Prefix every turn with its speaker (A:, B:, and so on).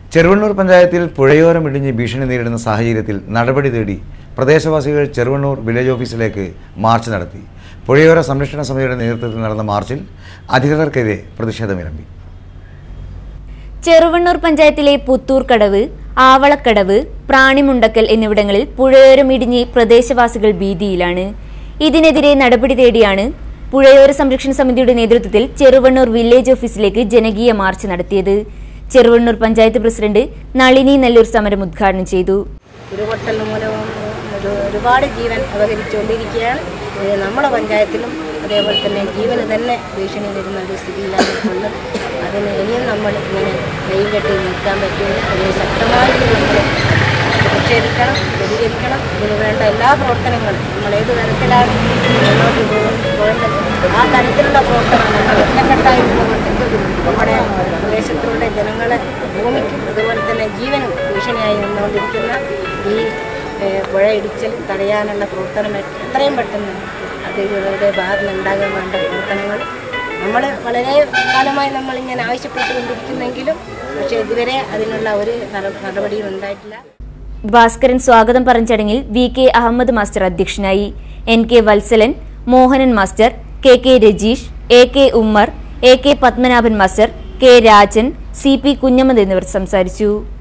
A: ചെറുവണ്ണൂർ പഞ്ചായത്തിൽ പുഴയോരം ഇടിഞ്ഞ് ഭീഷണി നേരിടുന്ന സാഹചര്യത്തിൽ നടപടി തേടി പ്രദേശവാസികൾ ചെറുവണ്ണൂർ വില്ലേജ് ഓഫീസിലേക്ക് മാർച്ച് നടത്തി പുഴയോര സംരക്ഷണ സമിതിയുടെ നേതൃത്വത്തിൽ നടന്ന മാർച്ചിൽ അധികൃതർക്കെതിരെ പ്രതിഷേധമിരമ്പി
B: ചെറുവണ്ണൂർ പഞ്ചായത്തിലെ പുത്തൂർക്കടവ് ആവളക്കടവ് പ്രാണിമുണ്ടക്കൽ എന്നിവിടങ്ങളിൽ പുഴയോരം ഇടിഞ്ഞ് പ്രദേശവാസികൾ ഭീതിയിലാണ് ഇതിനെതിരെ നടപടി തേടിയാണ് പുഴയോര സംരക്ഷണ സമിതിയുടെ നേതൃത്വത്തിൽ ചെറുവണ്ണൂർ വില്ലേജ് ഓഫീസിലേക്ക് ജനകീയ മാർച്ച് നടത്തിയത് ചെറുവണ്ണൂർ പഞ്ചായത്ത് പ്രസിഡന്റ് നളിനി നെല്ലൂർ സമരം ഉദ്ഘാടനം ചെയ്തു
C: ഉരുപൊട്ടൽ മൂലവും ഒരു ഒരുപാട് ജീവൻ അപഹരിച്ചുകൊണ്ടിരിക്കുകയാണ് ഇത് നമ്മുടെ പഞ്ചായത്തിലും അതേപോലെ തന്നെ ജീവന് തന്നെ ഭീഷണി വരുന്ന ഒരു സ്ഥിതിയിലാണ് ഉള്ളത് അതിന് ഇനിയും നമ്മൾ ഇങ്ങനെ കൈ കെട്ടി നിൽക്കാൻ പറ്റില്ല അതിന് ശക്തമായി നമ്മൾ പ്രതിഷേധിക്കണം പ്രതികരിക്കണം ഇതിന് വേണ്ട എല്ലാ പ്രവർത്തനങ്ങളും നമ്മൾ ഏത് തരത്തിലാണ് മുന്നോട്ട് പോ- പോകേണ്ടത് ആ തരത്തിലുള്ള പ്രവർത്തനം നമ്മൾ ഒറ്റക്കെട്ടായി നിന്നുകൊണ്ട് നമ്മുടെ പ്രദേശത്തിലുള്ള ജനങ്ങളെ ഭൂമിക്കും അതുപോലെ തന്നെ ജീവനും ഭീഷണിയായി നിന്നുകൊണ്ടിരിക്കുന്ന ഈ ഏഹ്, പുഴ ഇടിച്ചൽ തടയാനുള്ള പ്രവർത്തനം എത്രയും പെട്ടെന്ന് അധികൃതരുടെ ഭാഗത്ത് നിന്നുണ്ടാകാൻ വേണ്ട പ്രവർത്തനങ്ങൾ നമ്മൾ വളരെ കാലമായി നമ്മളിങ്ങനെ ആവശ്യപ്പെട്ടുകൊണ്ടിരിക്കുന്നെങ്കിലും പക്ഷേ ഇതുവരെ അതിനുള്ള ഒരു നട- നടപടിയും ഉണ്ടായിട്ടില്ല
B: ഭാസ്കരൻ സ്വാഗതം പറഞ്ഞ ചടങ്ങിൽ വി കെ അഹമ്മദ് മാസ്റ്റർ അധ്യക്ഷനായി N K Valsalan Mohanan master K K Rajeesh A K Ummer A K Padmanabhan master K Rajan C P Kunhammed എന്നിവർ സംസാരിച്ചു